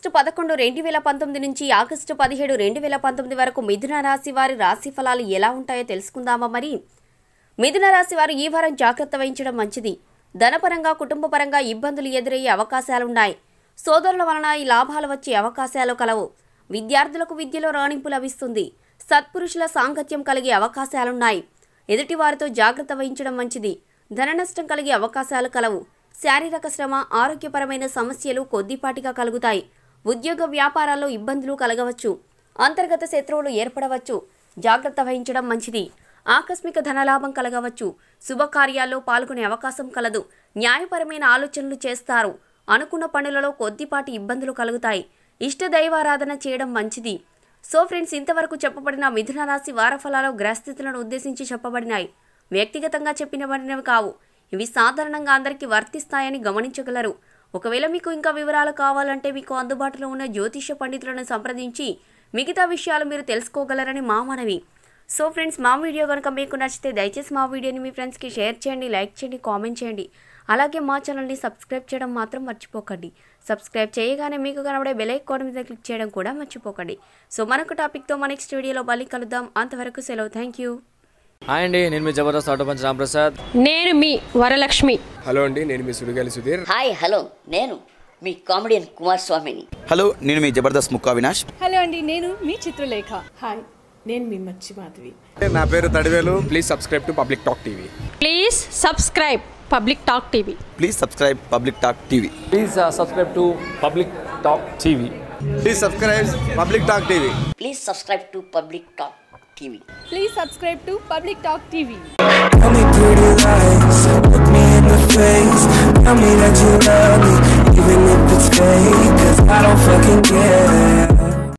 August పదకొండు రెండు వేల పంతొమ్మిది నుంచి ఆగస్టు పదిహేడు రెండు వేల పంతొమ్మిది వరకు మిథున రాశి వారి రాశి ఫలాలు ఎలా ఉంటాయో తెలుసుకుందామా మరి మిథున రాశి వారు ఈ వారం జాగ్రత్త వహించడం మంచిది ధనపరంగా కుటుంబపరంగా ఇబ్బందులు ఎదురయ్యే అవకాశాలున్నాయి సోదరుల వలన ఈ లాభాలు వచ్చే అవకాశాలు కలవు విద్యార్థులకు విద్యలో రాణింపు లభిస్తుంది సత్పురుషుల సాంగత్యం కలిగే అవకాశాలున్నాయి ఎదుటివారితో జాగ్రత్త వహించడం మంచిది ధన నష్టం కలిగే అవకాశాలు కలవు శారీరక శ్రమ ఆరోగ్యపరమైన సమస్యలు కొద్దిపాటిగా కలుగుతాయి ఉద్యోగ వ్యాపారాల్లో ఇబ్బందులు కలగవచ్చు అంతర్గత శత్రువులు ఏర్పడవచ్చు జాగ్రత్త వహించడం మంచిది ఆకస్మిక ధనలాభం కలగవచ్చు శుభకార్యాల్లో పాల్గొనే అవకాశం కలదు న్యాయపరమైన ఆలోచనలు చేస్తారు అనుకున్న పనులలో కొద్దిపాటి ఇబ్బందులు కలుగుతాయి ఇష్ట దైవారాధన చేయడం మంచిది సో ఫ్రెండ్స్ ఇంతవరకు చెప్పబడిన మిథున రాశి వారఫలాలు గ్రహస్థితులను ఉద్దేశించి చెప్పబడినాయి వ్యక్తిగతంగా చెప్పినబడినవి కావు ఇవి సాధారణంగా అందరికీ వర్తిస్తాయని గమనించగలరు ఒకవేళ మీకు ఇంకా వివరాలు కావాలంటే మీకు అందుబాటులో ఉన్న జ్యోతిష పండితులను సంప్రదించి మిగతా విషయాలు మీరు తెలుసుకోగలరని మా మనవి సో ఫ్రెండ్స్ మా వీడియో కనుక మీకు నచ్చితే దయచేసి మా వీడియోని మీ ఫ్రెండ్స్కి షేర్ చేయండి లైక్ చేయండి కామెంట్ చేయండి అలాగే మా ఛానల్ని సబ్స్క్రైబ్ చేయడం మాత్రం మర్చిపోకండి సబ్స్క్రైబ్ చేయగానే మీకు కనబడే బెల్ ఐకాన్ మీద క్లిక్ చేయడం కూడా మర్చిపోకండి సో మరొక టాపిక్తో మా నెక్స్ట్ వీడియోలో మళ్ళీ కలుద్దాం అంతవరకు సెలవు థ్యాంక్ యూ హాయ్ అండి నేను మీ జబర్దస్త్ ఆటో పంచ్ రాంప్రసాద్ నేను మీ వరలక్ష్మి హలో అండి నేను మీ సుడిగాలి సుధీర్ హాయ్ హలో నేను మీ కామెడియన్ కుమార్ స్వామిని హలో నేను మీ జబర్దస్త్ ముక్కా వినాష్ హలో అండి నేను మీ చిత్రలేఖ హాయ్ నేను మీ మచ్చి మాధవి నా పేరు Thadivelu please subscribe to public talk TV please subscribe public talk TV please subscribe public talk TV please subscribe to public talk TV please subscribe public talk TV please subscribe to public talk TV please subscribe to public talk TV Tell me pretty lies, look me in the face. Tell me that you love